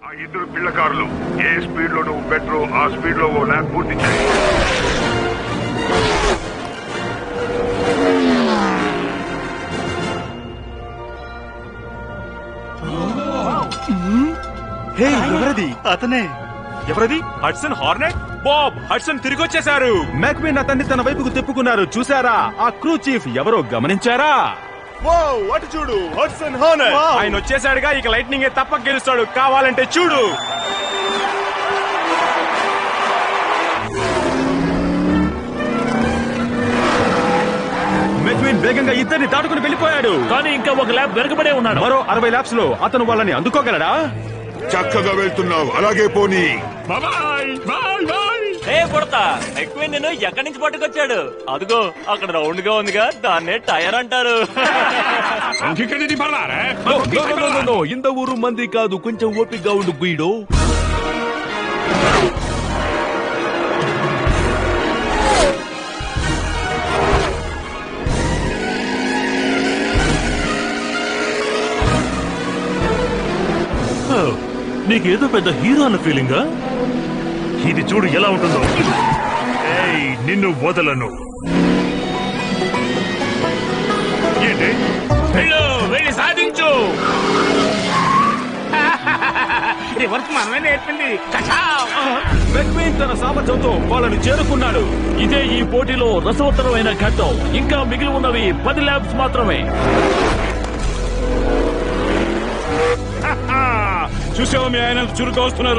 ఆ ఇద్దరు పిల్లకారులు ఏ స్పీడ్ లో నువ్వు పెట్రో ఆ స్పీడ్ లో ఓ ల్యాబ్ పూర్తి చేయి హే ఎవరది అతనే ఎవరది హడ్సన్ హార్నెట్ బాబ్ హడ్సన్ తిరిగి వచ్చేసారు మెక్విన్ అతన్ని తన వైపుకు తిప్పుకున్నారు చూసారా ఆ క్రూ చీఫ్ ఎవరో గమనించారా అటు చూడు హడ్సన్ హార్నెట్ ఆయన వచ్చేసాడుగా ఇక లైట్నింగ్ తప్పక గెలుస్తాడు కావాలంటే చూడు మెక్విన్ వేగంగా ఇద్దరిని దాటుకుని వెళ్ళిపోయాడు కానీ ఇంకా ఒక ల్యాబ్ వెనకబడే ఉన్నాడు మరో అరవై ల్యాబ్స్ లో అతను వాళ్ళని అందుకోగలడా చక్కగా వెళ్తున్నావు అలాగే పోనీ ఏ పుడతా ఎక్కువ నేను ఎక్కడి నుంచి పట్టుకొచ్చాడు అదిగో అక్కడ రౌండ్ గా ఉందిగా దాన్నే టైర్ అంటారు ఇంత ఊరు మంది కాదు కొంచెం ఓపికగా ఉండు గుయిడో నీకేదో పెద్ద హీరో అన్న ఫీలింగా ఇది చూడు ఎలా ఉంటుందో ఏయ్ నిన్ను వదలను ఏంటి వెళ్ళు వెళ్ళి సాధించు రివర్స్ మనమే నేర్పింది మెక్విన్ తన సామర్థ్యంతో వాళ్ళని చేరుకున్నాడు ఇదే ఈ పోటీలో రసవత్తరమైన ఘట్టం ఇంకా మిగిలి ఉన్నవి పది ల్యాబ్స్ మాత్రమే చూసావా మీ ఆయన చురుకు వస్తున్నారు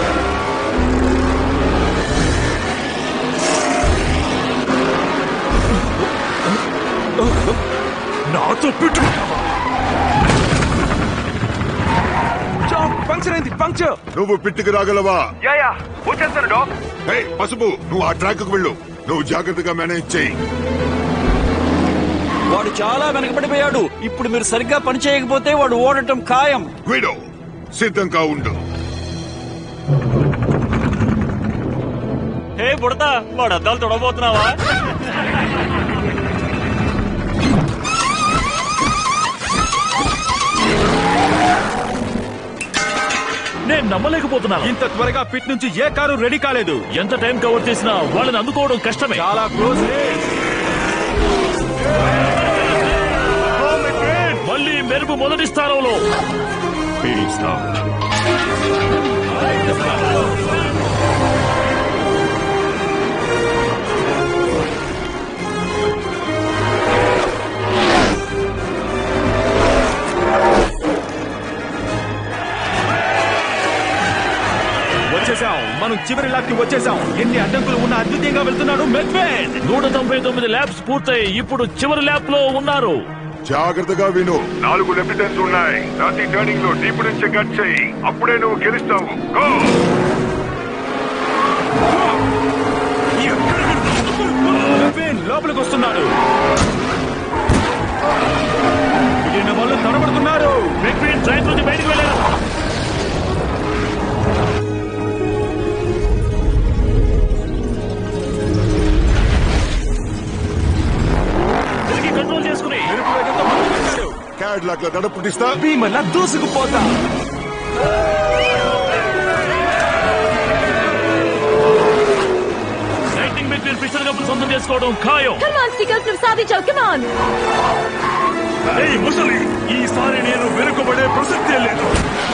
నాతో పెట్టుకుంటావా పంక్చర్ అయింది పంక్చర్ నువ్వు పిట్టుకు రాగలవా యా వచ్చేస్తాను డాక్ హే పసుపు నువ్వు ఆ ట్రాక్ కు వెళ్ళు నువ్వు జాగ్రత్తగా మేనేజ్ చేయి వాడు చాలా వెనకబడిపోయాడు ఇప్పుడు మీరు సరిగ్గా పని చేయకపోతే వాడు ఓడటం ఖాయం వీడో సిద్ధంగా ఉండు హే పుడతా వాడు అద్దాలు తొడబోతున్నావా నేను నమ్మలేకపోతున్నాను ఇంత త్వరగా పిట్ నుంచి ఏ కారు రెడీ కాలేదు ఎంత టైం కవర్ చేసినా వాళ్ళని అందుకోవడం కష్టమే చాలా క్లోజ్ మళ్ళీ మెరుపు మొదటి స్థానంలో వచ్చేసాం మనం చివరి లాక్కి వచ్చేసాం ఎన్ని అడ్డంకులు ఉన్న అద్భుతంగా వెళ్తున్నాడు మెక్విన్ నూట తొంభై తొమ్మిది ల్యాబ్స్ పూర్తయి ఇప్పుడు చివరి ల్యాబ్ లో ఉన్నారు జాగ్రత్తగా విను నాలుగు లెఫ్టినెంట్స్ ఉన్నాయి ప్రతి టర్నింగ్ లో డీప్ నుంచి కట్ చేయి అప్పుడే నువ్వు గెలుస్తావు గో మెక్విన్ లోపలికి వస్తున్నాడు మిగిలిన వాళ్ళు తడబడుతున్నారు మెక్వీన్ ట్రైన్ నుంచి బయటకు వెళ్ళారు తిరిగి కంట్రోల్ చేసుకుని క్యాడ్ లాక్ లో నడపుటిస్తా భీమలా దూసుకుపోతా లైటింగ్ మెక్వీన్ ఫిషర్ కప్పులు సొంతం చేసుకోవడం ఖాయం Come on, Stickles, నువ్వు సాధించావు come on. ఏయ్ ముసలి ఈసారి నేను వెనుకబడే ప్రసక్తే లేదు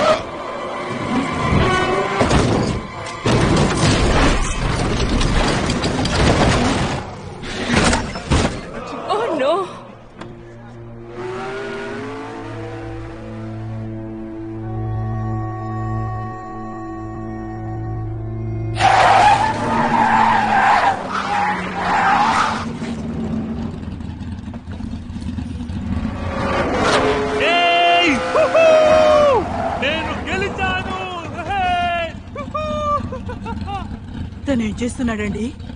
Oh no. ఏయ్! హుహూ! నేను గెలిచాను హే! హుహూ! తను ఏం చేస్తున్నాడండి